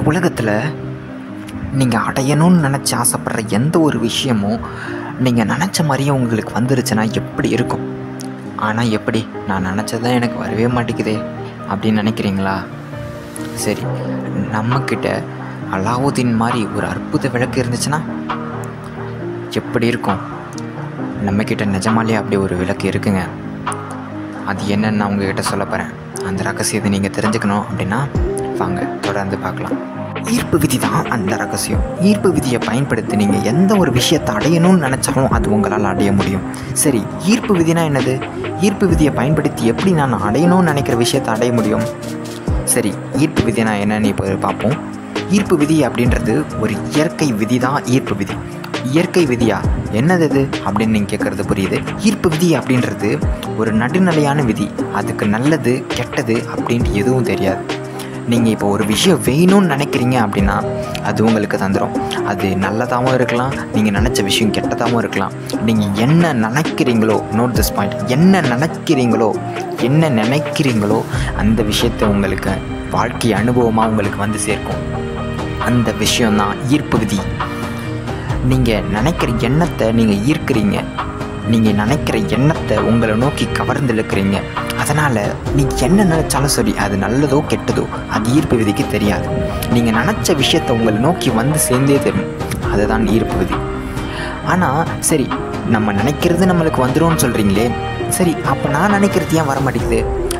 உலகத்தில் நீங்கள் அடையணும்னு நினச்சி ஆசைப்படுற எந்த ஒரு விஷயமும் நீங்கள் நினச்ச மாதிரியே உங்களுக்கு வந்துருச்சுன்னா எப்படி இருக்கும் ஆனால் எப்படி நான் நினச்சதான் எனக்கு வரவே மாட்டேங்குதே அப்படின்னு நினைக்கிறீங்களா சரி நம்மக்கிட்ட அலாவுதீன் மாதிரி ஒரு அற்புத விளக்கு இருந்துச்சுன்னா எப்படி இருக்கும் நம்மக்கிட்ட நிஜமாலே அப்படி ஒரு விளக்கு இருக்குங்க அது என்னன்னு நான் உங்ககிட்ட சொல்ல போகிறேன் அந்த ரகசியத்தை நீங்கள் தெரிஞ்சுக்கணும் அப்படின்னா வாங்க தொடர்ந்து பார்க்கலாம் ஈர்ப்பு விதி தான் அந்த ரகசியம் ஈர்ப்பு விதியை பயன்படுத்தி நீங்கள் எந்த ஒரு விஷயத்தை அடையணும்னு நினச்சாலும் அது உங்களால் அடைய முடியும் சரி ஈர்ப்பு விதினா என்னது ஈர்ப்பு விதியை பயன்படுத்தி எப்படி நான் அடையணும்னு நினைக்கிற விஷயத்தை அடைய முடியும் சரி ஈர்ப்பு விதினா என்னன்னு இப்போ பார்ப்போம் ஈர்ப்பு விதி அப்படின்றது ஒரு இயற்கை விதி தான் ஈர்ப்பு விதி இயற்கை விதியா என்னது இது அப்படின்னு நீங்கள் கேட்குறது புரியுது ஈர்ப்பு விதி அப்படின்றது ஒரு நடுநிலையான விதி அதுக்கு நல்லது கெட்டது அப்படின்ட்டு எதுவும் தெரியாது நீங்கள் இப்போ ஒரு விஷயம் வேணும்னு நினைக்கிறீங்க அப்படின்னா அது உங்களுக்கு தந்துடும் அது நல்லதாகவும் இருக்கலாம் நீங்கள் நினச்ச விஷயம் கெட்டதாகவும் இருக்கலாம் நீங்கள் என்ன நினைக்கிறீங்களோ நோட் திஸ் பாயிண்ட் என்ன நினைக்கிறீங்களோ என்ன நினைக்கிறீங்களோ அந்த விஷயத்தை உங்களுக்கு வாழ்க்கை அனுபவமாக உங்களுக்கு வந்து சேர்க்கும் அந்த விஷயம்தான் ஈர்ப்பு விதி நீங்கள் நினைக்கிற எண்ணத்தை நீங்கள் ஈர்க்கிறீங்க நீங்கள் நினைக்கிற எண்ணத்தை உங்களை நோக்கி கவர்ந்து இழுக்கிறீங்க அதனால் நீங்கள் என்ன நினச்சாலும் சரி அது நல்லதோ கெட்டதோ அது ஈர்ப்பு விதிக்கு தெரியாது நீங்கள் நினச்ச விஷயத்தை உங்களை நோக்கி வந்து சேர்ந்தே தரும் அதுதான் ஈர்ப்பு விதி ஆனால் சரி நம்ம நினைக்கிறது நம்மளுக்கு வந்துடும்னு சொல்கிறீங்களே சரி அப்போ நான் நினைக்கிறது ஏன் வர மாட்டேங்குது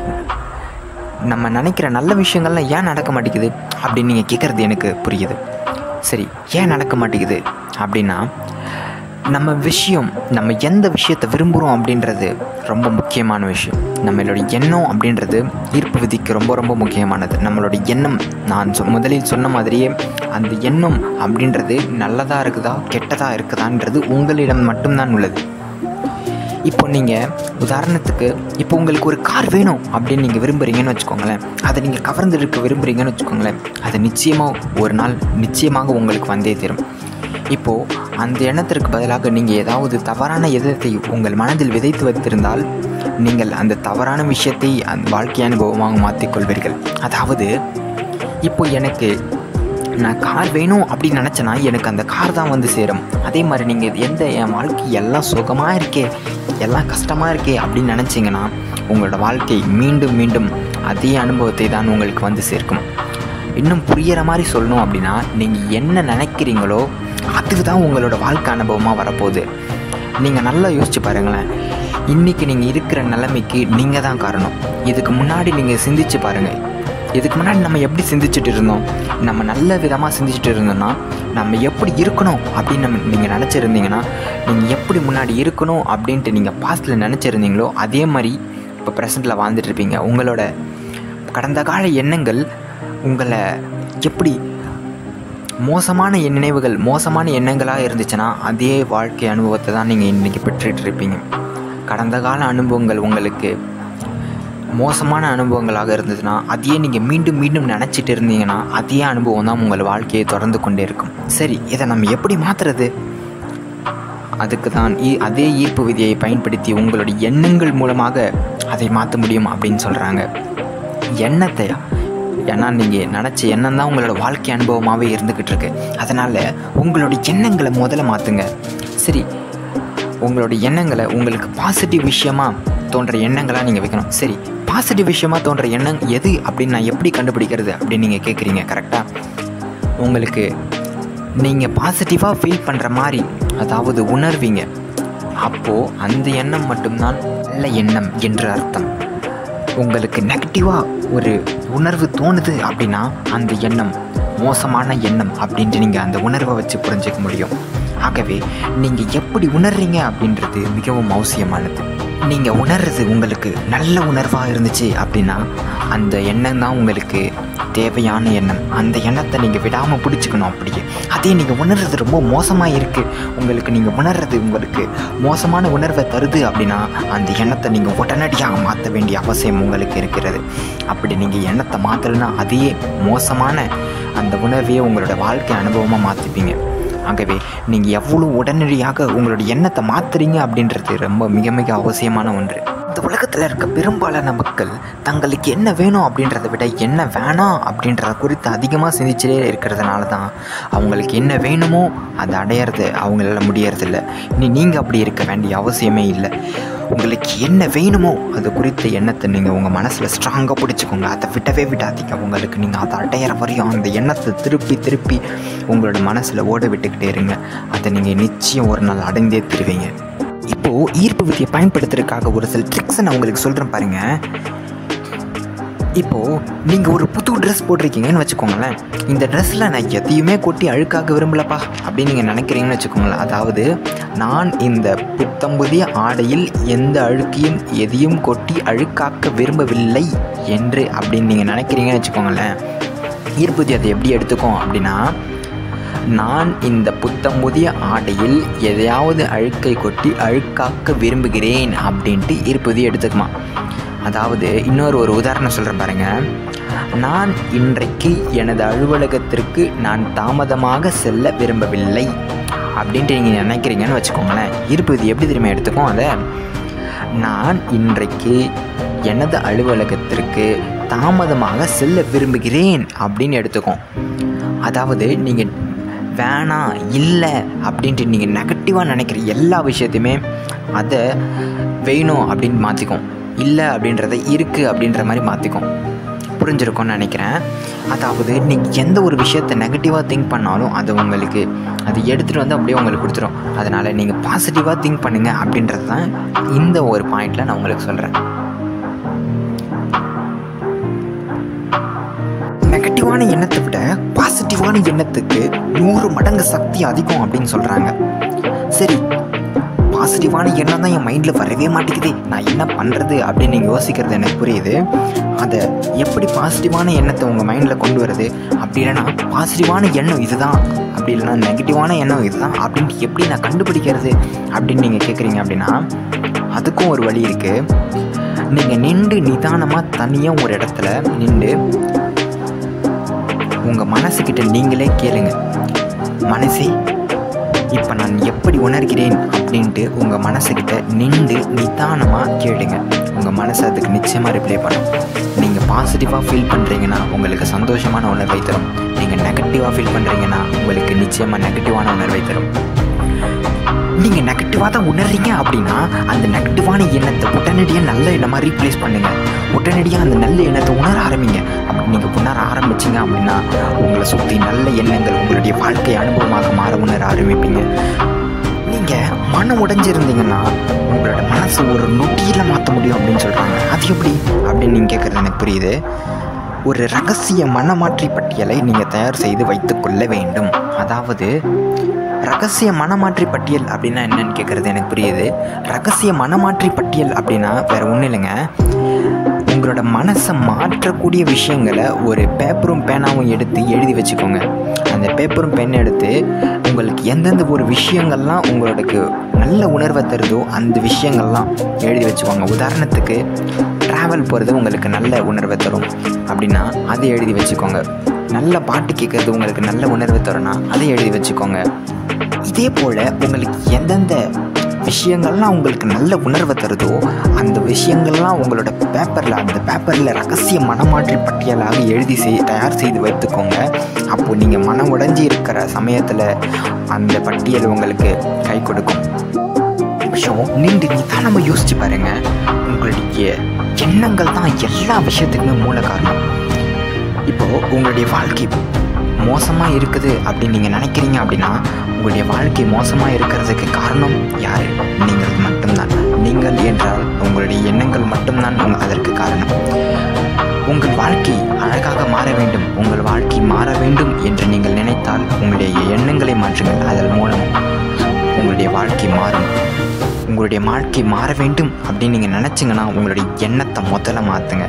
நம்ம நினைக்கிற நல்ல விஷயங்கள்லாம் ஏன் நடக்க மாட்டேங்குது அப்படின்னு நீங்கள் கேட்குறது எனக்கு புரியுது சரி ஏன் நடக்க மாட்டேங்குது அப்படின்னா நம்ம விஷயம் நம்ம எந்த விஷயத்தை விரும்புகிறோம் அப்படின்றது ரொம்ப முக்கியமான விஷயம் நம்மளோட எண்ணம் அப்படின்றது ஈர்ப்பு விதிக்கு ரொம்ப ரொம்ப முக்கியமானது நம்மளோட எண்ணம் நான் சொ முதலில் சொன்ன மாதிரியே அந்த எண்ணம் அப்படின்றது நல்லதாக இருக்குதா கெட்டதாக இருக்குதான்றது உங்களிடம் மட்டும்தான் உள்ளது இப்போ நீங்கள் உதாரணத்துக்கு இப்போ உங்களுக்கு ஒரு கார் வேணும் அப்படின்னு நீங்கள் விரும்புகிறீங்கன்னு வச்சுக்கோங்களேன் அதை நீங்கள் கவர்ந்து இருக்க விரும்புகிறீங்கன்னு வச்சுக்கோங்களேன் அது நிச்சயமாக ஒரு நாள் நிச்சயமாக உங்களுக்கு வந்தே தரும் இப்போது அந்த எண்ணத்திற்கு பதிலாக நீங்கள் ஏதாவது தவறான எண்ணத்தை உங்கள் மனதில் விதைத்து வைத்திருந்தால் நீங்கள் அந்த தவறான விஷயத்தை அந்த வாழ்க்கை அனுபவமாக மாற்றிக்கொள்வீர்கள் அதாவது இப்போ எனக்கு நான் கார் வேணும் அப்படின்னு நினச்சேன்னா எனக்கு அந்த கார் தான் வந்து சேரும் அதே மாதிரி நீங்கள் எந்த என் வாழ்க்கை எல்லாம் சுகமாக இருக்கே எல்லாம் கஷ்டமாக இருக்கே அப்படின்னு நினச்சிங்கன்னா உங்களோட வாழ்க்கை மீண்டும் மீண்டும் அதே அனுபவத்தை தான் உங்களுக்கு வந்து சேர்க்கும் இன்னும் புரியிற மாதிரி சொல்லணும் அப்படின்னா நீங்கள் என்ன நினைக்கிறீங்களோ அதுக்கு தான் உங்களோட வாழ்க்கை அனுபவமாக வரப்போகுது நீங்கள் நல்லா யோசிச்சு பாருங்களேன் இன்றைக்கி நீங்கள் இருக்கிற நிலைமைக்கு நீங்கள் தான் காரணம் இதுக்கு முன்னாடி நீங்கள் சிந்திச்சு பாருங்கள் இதுக்கு முன்னாடி நம்ம எப்படி சிந்திச்சுட்டு இருந்தோம் நம்ம நல்ல விதமாக சிந்திச்சுட்டு இருந்தோம்னா நம்ம எப்படி இருக்கணும் அப்படின்னு நம்ம நீங்கள் நினச்சிருந்தீங்கன்னா நீங்கள் எப்படி முன்னாடி இருக்கணும் அப்படின்ட்டு நீங்கள் பாஸ்ட்டில் நினச்சிருந்தீங்களோ அதே மாதிரி இப்போ ப்ரெசண்ட்டில் வாழ்ந்துட்டுருப்பீங்க உங்களோட கடந்த கால எண்ணங்கள் உங்களை எப்படி மோசமான நினைவுகள் மோசமான எண்ணங்களாக இருந்துச்சுன்னா அதே வாழ்க்கை அனுபவத்தை தான் நீங்கள் இன்றைக்கி பெற்றுட்டு இருப்பீங்க கடந்த கால அனுபவங்கள் உங்களுக்கு மோசமான அனுபவங்களாக இருந்ததுன்னா அதையே நீங்கள் மீண்டும் மீண்டும் நினச்சிட்டு இருந்தீங்கன்னா அதே அனுபவம் தான் உங்கள் வாழ்க்கையை தொடர்ந்து கொண்டே இருக்கும் சரி இதை நம்ம எப்படி மாற்றுறது அதுக்கு தான் ஈ- அதே ஈர்ப்பு விதியை பயன்படுத்தி உங்களுடைய எண்ணங்கள் மூலமாக அதை மாற்ற முடியும் அப்படின்னு சொல்கிறாங்க எண்ணத்தை ஏன்னா நீங்கள் நினச்ச எண்ணம் தான் உங்களோட வாழ்க்கை அனுபவமாகவே இருந்துக்கிட்டு இருக்கு அதனால் உங்களோட எண்ணங்களை முதல்ல மாற்றுங்க சரி உங்களோட எண்ணங்களை உங்களுக்கு பாசிட்டிவ் விஷயமா தோன்ற எண்ணங்களாக நீங்கள் வைக்கணும் சரி பாசிட்டிவ் விஷயமா தோன்ற எண்ணம் எது அப்படின்னு நான் எப்படி கண்டுபிடிக்கிறது அப்படின்னு நீங்கள் கேட்குறீங்க கரெக்டாக உங்களுக்கு நீங்கள் பாசிட்டிவாக ஃபீல் பண்ணுற மாதிரி அதாவது உணர்வீங்க அப்போது அந்த எண்ணம் மட்டும்தான் நல்ல எண்ணம் என்று அர்த்தம் உங்களுக்கு நெகட்டிவாக ஒரு உணர்வு தோணுது அப்படின்னா அந்த எண்ணம் மோசமான எண்ணம் அப்படின்ட்டு நீங்கள் அந்த உணர்வை வச்சு புரிஞ்சுக்க முடியும் ஆகவே நீங்கள் எப்படி உணர்றீங்க அப்படின்றது மிகவும் அவசியமானது நீங்கள் உணர்றது உங்களுக்கு நல்ல உணர்வாக இருந்துச்சு அப்படின்னா அந்த எண்ணம் தான் உங்களுக்கு தேவையான எண்ணம் அந்த எண்ணத்தை நீங்கள் விடாமல் பிடிச்சிக்கணும் அப்படியே அதே நீங்கள் உணர்றது ரொம்ப மோசமாக இருக்குது உங்களுக்கு நீங்கள் உணர்றது உங்களுக்கு மோசமான உணர்வை தருது அப்படின்னா அந்த எண்ணத்தை நீங்கள் உடனடியாக மாற்ற வேண்டிய அவசியம் உங்களுக்கு இருக்கிறது அப்படி நீங்கள் எண்ணத்தை மாற்றலைன்னா அதையே மோசமான அந்த உணர்வையே உங்களோட வாழ்க்கை அனுபவமாக மாற்றிப்பீங்க ஆகவே நீங்கள் எவ்வளோ உடனடியாக உங்களோட எண்ணத்தை மாற்றுறீங்க அப்படின்றது ரொம்ப மிக மிக அவசியமான ஒன்று இந்த உலகத்தில் இருக்க பெரும்பாலான மக்கள் தங்களுக்கு என்ன வேணும் அப்படின்றத விட என்ன வேணாம் அப்படின்றத குறித்து அதிகமாக சிந்திச்சிட்டே இருக்கிறதுனால தான் அவங்களுக்கு என்ன வேணுமோ அதை அடையிறது அவங்களால முடியறதில்ல இனி நீங்கள் அப்படி இருக்க வேண்டிய அவசியமே இல்லை உங்களுக்கு என்ன வேணுமோ அது குறித்த எண்ணத்தை நீங்கள் உங்கள் மனசில் ஸ்ட்ராங்காக பிடிச்சிக்கோங்க அதை விடவே விடாதீங்க உங்களுக்கு நீங்கள் அதை அடையிற வரையும் அந்த எண்ணத்தை திருப்பி திருப்பி உங்களோட மனசில் ஓட விட்டுக்கிட்டே இருங்க அதை நீங்கள் நிச்சயம் ஒரு நாள் அடைந்தே தருவீங்க இப்போது ஈர்ப்பு விதியை பயன்படுத்துறதுக்காக ஒரு சில ட்ரிக்ஸை நான் உங்களுக்கு சொல்கிறேன் பாருங்கள் இப்போது நீங்கள் ஒரு புது ட்ரெஸ் போட்டிருக்கீங்கன்னு வச்சுக்கோங்களேன் இந்த ட்ரெஸ்ஸில் நான் எதையுமே கொட்டி அழுக்காக்க விரும்பலப்பா அப்படின்னு நீங்கள் நினைக்கிறீங்கன்னு வச்சுக்கோங்களேன் அதாவது நான் இந்த புத்தம்புதிய ஆடையில் எந்த அழுக்கையும் எதையும் கொட்டி அழுக்காக்க விரும்பவில்லை என்று அப்படின்னு நீங்கள் நினைக்கிறீங்கன்னு வச்சுக்கோங்களேன் ஈர்ப்புதி அதை எப்படி எடுத்துக்கோம் அப்படின்னா நான் இந்த புத்தம்புதிய ஆடையில் எதையாவது அழுக்கை கொட்டி அழுக்காக்க விரும்புகிறேன் அப்படின்ட்டு ஈர்ப்புதி எடுத்துக்குமா அதாவது இன்னொரு ஒரு உதாரணம் சொல்கிறேன் பாருங்க நான் இன்றைக்கு எனது அலுவலகத்திற்கு நான் தாமதமாக செல்ல விரும்பவில்லை அப்படின்ட்டு நீங்கள் நினைக்கிறீங்கன்னு வச்சுக்கோங்களேன் ஈர்ப்புதி எப்படி திரும்ப எடுத்துக்கும் அதை நான் இன்றைக்கு எனது அலுவலகத்திற்கு தாமதமாக செல்ல விரும்புகிறேன் அப்படின்னு எடுத்துக்கோம் அதாவது நீங்கள் வேணாம் இல்லை அப்படின்ட்டு நீங்கள் நெகட்டிவாக நினைக்கிற எல்லா விஷயத்தையுமே அதை வேணும் அப்படின்னு மாற்றிக்கும் இல்லை அப்படின்றத இருக்குது அப்படின்ற மாதிரி மாற்றிக்கும் புரிஞ்சிருக்கும்னு நினைக்கிறேன் அதாவது நீங்கள் எந்த ஒரு விஷயத்தை நெகட்டிவாக திங்க் பண்ணாலும் அது உங்களுக்கு அது எடுத்துகிட்டு வந்து அப்படியே உங்களுக்கு கொடுத்துரும் அதனால் நீங்கள் பாசிட்டிவாக திங்க் பண்ணுங்கள் அப்படின்றது தான் இந்த ஒரு பாயிண்டில் நான் உங்களுக்கு சொல்கிறேன் நெகட்டிவான எண்ணத்தை விட பாசிட்டிவான எண்ணத்துக்கு நூறு மடங்கு சக்தி அதிகம் அப்படின்னு சொல்கிறாங்க சரி பாசிட்டிவான எண்ணம் தான் என் மைண்டில் வரவே மாட்டேங்குது நான் என்ன பண்ணுறது அப்படின்னு நீங்கள் யோசிக்கிறது எனக்கு புரியுது அதை எப்படி பாசிட்டிவான எண்ணத்தை உங்கள் மைண்டில் கொண்டு வருது அப்படி இல்லைன்னா பாசிட்டிவான எண்ணம் இதுதான் அப்படி இல்லைன்னா நெகட்டிவான எண்ணம் இதுதான் அப்படின்ட்டு எப்படி நான் கண்டுபிடிக்கிறது அப்படின்னு நீங்கள் கேட்குறீங்க அப்படின்னா அதுக்கும் ஒரு வழி இருக்குது நீங்கள் நின்று நிதானமாக தனியாக ஒரு இடத்துல நின்று உங்கள் மனசுக்கிட்ட நீங்களே கேளுங்க மனசே இப்போ நான் எப்படி உணர்கிறேன் அப்படின்ட்டு உங்கள் மனசுக்கிட்ட நின்று நிதானமாக கேளுங்க உங்கள் மனசு அதுக்கு நிச்சயமாக ரிப்ளை பண்ணும் நீங்கள் பாசிட்டிவாக ஃபீல் பண்ணுறீங்கன்னா உங்களுக்கு சந்தோஷமான உணர்வை தரும் நீங்கள் நெகட்டிவாக ஃபீல் பண்ணுறீங்கன்னா உங்களுக்கு நிச்சயமாக நெகட்டிவான உணர்வை தரும் நீங்கள் நெகட்டிவாக தான் உணர்றீங்க அப்படின்னா அந்த நெகட்டிவான எண்ணத்தை உடனடியாக நல்ல எண்ணமாக ரீப்ளேஸ் பண்ணுங்கள் உடனடியாக அந்த நல்ல எண்ணத்தை உணர ஆரம்பிங்க அப்படி நீங்கள் உணர ஆரம்பிச்சிங்க அப்படின்னா உங்களை சுற்றி நல்ல எண்ணங்கள் உங்களுடைய வாழ்க்கை அனுபவமாக மாற உணர ஆரம்பிப்பீங்க நீங்கள் மனம் உடைஞ்சிருந்தீங்கன்னா உங்களோட மனசு ஒரு நொட்டியில் மாற்ற முடியும் அப்படின்னு சொல்கிறாங்க அது எப்படி அப்படின்னு நீங்கள் கேட்குறது எனக்கு புரியுது ஒரு ரகசிய மனமாற்றி பட்டியலை நீங்கள் தயார் செய்து வைத்துக்கொள்ள வேண்டும் அதாவது ரகசிய மனமாற்றி பட்டியல் அப்படின்னா என்னன்னு கேட்குறது எனக்கு புரியுது ரகசிய மனமாற்றி பட்டியல் அப்படின்னா வேறு ஒன்றும் இல்லைங்க உங்களோட மனசை மாற்றக்கூடிய விஷயங்களை ஒரு பேப்பரும் பேனாவும் எடுத்து எழுதி வச்சுக்கோங்க அந்த பேப்பரும் பென் எடுத்து உங்களுக்கு எந்தெந்த ஒரு விஷயங்கள்லாம் உங்களுக்கு நல்ல உணர்வை தருதோ அந்த விஷயங்கள்லாம் எழுதி வச்சுக்கோங்க உதாரணத்துக்கு ட்ராவல் போகிறது உங்களுக்கு நல்ல உணர்வை தரும் அப்படின்னா அதை எழுதி வச்சுக்கோங்க நல்ல பாட்டு கேட்குறது உங்களுக்கு நல்ல உணர்வை தரும்னா அதை எழுதி வச்சுக்கோங்க இதே போல் உங்களுக்கு எந்தெந்த விஷயங்கள்லாம் உங்களுக்கு நல்ல உணர்வை தருதோ அந்த விஷயங்கள்லாம் உங்களோட பேப்பரில் அந்த பேப்பரில் ரகசிய மனமாற்றி பட்டியலாக எழுதி செய் தயார் செய்து வைத்துக்கோங்க அப்போது நீங்கள் மனம் உடைஞ்சி இருக்கிற சமயத்தில் அந்த பட்டியல் உங்களுக்கு கை கொடுக்கும் நிமிஷம் நின்று நிதானமாக யோசிச்சு பாருங்க உங்களுடைய எண்ணங்கள் தான் எல்லா விஷயத்துக்குமே மூல காரணம் இப்போது உங்களுடைய வாழ்க்கை மோசமாக இருக்குது அப்படின்னு நீங்கள் நினைக்கிறீங்க அப்படின்னா உங்களுடைய வாழ்க்கை மோசமாக இருக்கிறதுக்கு காரணம் யார் நீங்கள் மட்டும்தான் நீங்கள் என்றால் உங்களுடைய எண்ணங்கள் மட்டும்தான் உங்க- அதற்கு காரணம் உங்கள் வாழ்க்கை அழகாக மாற வேண்டும் உங்கள் வாழ்க்கை மாற வேண்டும் என்று நீங்கள் நினைத்தால் உங்களுடைய எண்ணங்களை மாற்றுங்கள் அதன் மூலம் உங்களுடைய வாழ்க்கை மாறும் உங்களுடைய வாழ்க்கை மாற வேண்டும் அப்படின்னு நீங்கள் நினச்சிங்கன்னா உங்களுடைய எண்ணத்தை முதல்ல மாற்றுங்க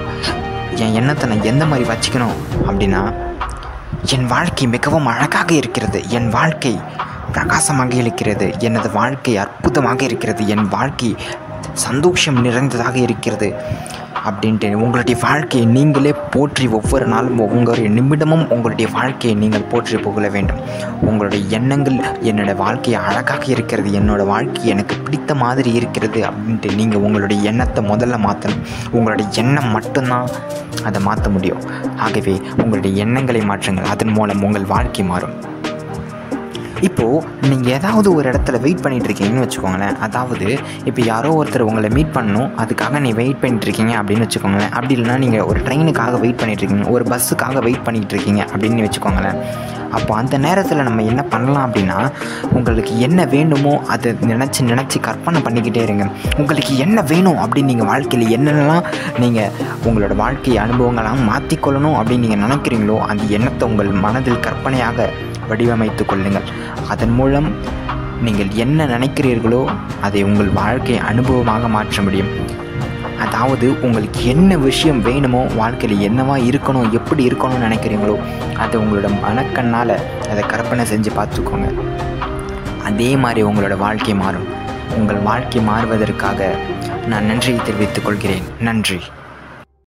என் எண்ணத்தை நான் எந்த மாதிரி வச்சுக்கணும் அப்படின்னா என் வாழ்க்கை மிகவும் அழகாக இருக்கிறது என் வாழ்க்கை பிரகாசமாக இருக்கிறது எனது வாழ்க்கை அற்புதமாக இருக்கிறது என் வாழ்க்கை சந்தோஷம் நிறைந்ததாக இருக்கிறது அப்படின்ட்டு உங்களுடைய வாழ்க்கையை நீங்களே போற்றி ஒவ்வொரு நாளும் ஒவ்வொரு நிமிடமும் உங்களுடைய வாழ்க்கையை நீங்கள் போற்றி புகழ வேண்டும் உங்களுடைய எண்ணங்கள் என்னோட வாழ்க்கை அழகாக இருக்கிறது என்னோட வாழ்க்கை எனக்கு பிடித்த மாதிரி இருக்கிறது அப்படின்ட்டு நீங்கள் உங்களுடைய எண்ணத்தை முதல்ல மாற்றணும் உங்களுடைய எண்ணம் மட்டும்தான் அதை மாற்ற முடியும் ஆகவே உங்களுடைய எண்ணங்களை மாற்றுங்கள் அதன் மூலம் உங்கள் வாழ்க்கை மாறும் இப்போது நீங்கள் ஏதாவது ஒரு இடத்துல வெயிட் பண்ணிட்டு இருக்கீங்கன்னு வச்சுக்கோங்களேன் அதாவது இப்போ யாரோ ஒருத்தர் உங்களை மீட் பண்ணணும் அதுக்காக நீ வெயிட் பண்ணிட்டு இருக்கீங்க அப்படின்னு வச்சுக்கோங்களேன் அப்படி இல்லைனா நீங்கள் ஒரு ட்ரெயினுக்காக வெயிட் பண்ணிட்டு இருக்கீங்க ஒரு பஸ்ஸுக்காக வெயிட் பண்ணிட்டு இருக்கீங்க அப்படின்னு வச்சுக்கோங்களேன் அப்போ அந்த நேரத்தில் நம்ம என்ன பண்ணலாம் அப்படின்னா உங்களுக்கு என்ன வேணுமோ அதை நினச்சி நினச்சி கற்பனை பண்ணிக்கிட்டே இருங்க உங்களுக்கு என்ன வேணும் அப்படின்னு நீங்கள் வாழ்க்கையில் என்னென்னலாம் நீங்கள் உங்களோட வாழ்க்கை அனுபவங்களாம் மாற்றிக்கொள்ளணும் அப்படின்னு நீங்கள் நினைக்கிறீங்களோ அந்த எண்ணத்தை உங்கள் மனதில் கற்பனையாக வடிவமைத்து கொள்ளுங்கள் அதன் மூலம் நீங்கள் என்ன நினைக்கிறீர்களோ அதை உங்கள் வாழ்க்கை அனுபவமாக மாற்ற முடியும் அதாவது உங்களுக்கு என்ன விஷயம் வேணுமோ வாழ்க்கையில் என்னவா இருக்கணும் எப்படி இருக்கணும்னு நினைக்கிறீங்களோ அதை உங்களோட மனக்கண்ணால் அதை கற்பனை செஞ்சு பார்த்துக்கோங்க அதே மாதிரி உங்களோட வாழ்க்கை மாறும் உங்கள் வாழ்க்கை மாறுவதற்காக நான் நன்றியை தெரிவித்துக் கொள்கிறேன் நன்றி